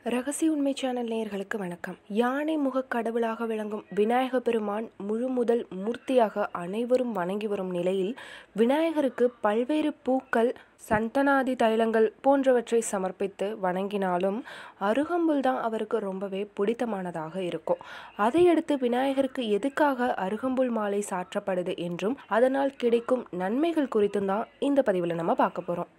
ரகசிய உண்மை சேனல் நேயர்களுக்கு வணக்கம் யானை முகக் கடவுளாக விளங்கும் விநாயக பெருமான் முழு முதல் மூர்த்தியாக அனைவரும் வணங்கி வரும் நிலையில் விநாயகருக்கு பல்வேறு பூக்கள் சந்தனாதி தைலங்கள் போன்றவற்றை சமர்ப்பித்து வணங்கினாலும் அருகம்புல் தான் அவருக்கு ரொம்பவே பிடித்தமானதாக இருக்கும் அதையடுத்து விநாயகருக்கு எதுக்காக அருகம்புல் மாலை சாற்றப்படுது என்றும் அதனால் கிடைக்கும் நன்மைகள் குறித்தும் தான் இந்த பதிவில் நம்ம பார்க்க போகிறோம்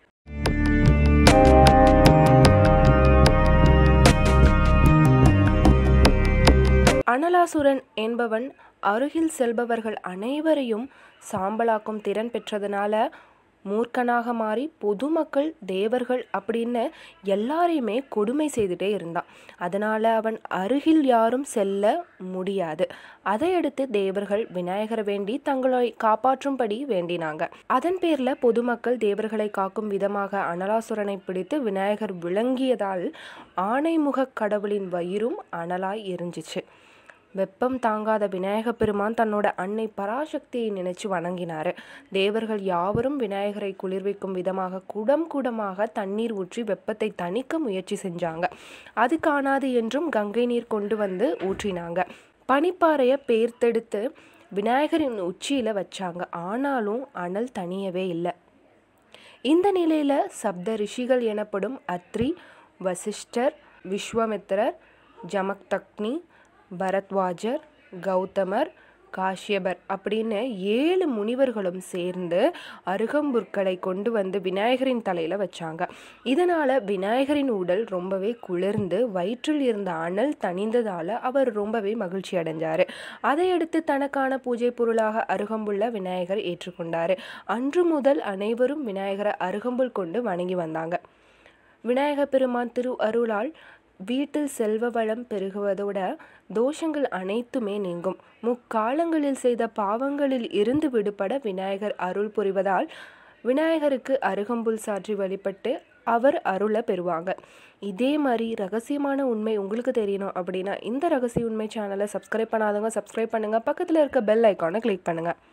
அனலாசுரன் என்பவன் அருகில் செல்பவர்கள் அனைவரையும் சாம்பலாக்கும் திறன் பெற்றதுனால மூர்க்கனாக மாறி பொதுமக்கள் தேவர்கள் அப்படின்னு எல்லாரையுமே கொடுமை செய்துட்டே இருந்தான் அதனால் அவன் அருகில் யாரும் செல்ல முடியாது அதையடுத்து தேவர்கள் விநாயகரை வேண்டி தங்களை காப்பாற்றும்படி வேண்டினாங்க அதன் பேரில் பொதுமக்கள் தேவர்களை காக்கும் விதமாக அனலாசுரனை பிடித்து விநாயகர் விளங்கியதால் ஆனைமுகக் கடவுளின் வயிறும் அனலாய் எரிஞ்சிச்சு வெப்பம் தாங்காத விநாயக பெருமான் தன்னோட அன்னை பராசக்தியை நினைச்சு வணங்கினார் தேவர்கள் யாவரும் விநாயகரை குளிர்விக்கும் விதமாக குடம் குடமாக தண்ணீர் ஊற்றி வெப்பத்தை தணிக்க முயற்சி செஞ்சாங்க அது காணாது என்றும் கங்கை நீர் கொண்டு வந்து ஊற்றினாங்க பனிப்பாறையை பேர்த்தெடுத்து விநாயகரின் உச்சியில் வச்சாங்க ஆனாலும் அனல் தணியவே இல்லை இந்த நிலையில் சப்த ரிஷிகள் எனப்படும் அத்ரி வசிஷ்டர் விஸ்வாமித்திரர் ஜமக்தக்னி பரத்வாஜர் கௌதமர் காஷ்யபர் அப்படின்னு ஏழு முனிவர்களும் சேர்ந்து அருகம்புற்களை கொண்டு வந்து விநாயகரின் தலையில் வச்சாங்க இதனால் விநாயகரின் உடல் ரொம்பவே குளிர்ந்து வயிற்றில் இருந்த அனல் தணிந்ததால் அவர் ரொம்பவே மகிழ்ச்சி அடைஞ்சார் அதையடுத்து தனக்கான பூஜை பொருளாக அருகம்புல்ல விநாயகர் ஏற்றுக்கொண்டார் அன்று முதல் அனைவரும் விநாயகரை அருகம்புல் கொண்டு வணங்கி வந்தாங்க விநாயக பெருமான் திரு அருளால் வீட்டில் செல்வ வளம் பெருகுவதோட தோஷங்கள் அனைத்துமே நீங்கும் முக்காலங்களில் செய்த பாவங்களில் இருந்து விடுபட விநாயகர் அருள் புரிவதால் விநாயகருக்கு அருகம்புல் சாற்றி வழிபட்டு அவர் அருளை பெறுவாங்க இதே மாதிரி ரகசியமான உண்மை உங்களுக்கு தெரியணும் அப்படின்னா இந்த ரகசிய உண்மை சேனலை சப்ஸ்கிரைப் பண்ணாதவங்க சப்ஸ்கிரைப் பண்ணுங்கள் பக்கத்தில் இருக்க பெல் ஐக்கானை கிளிக் பண்ணுங்கள்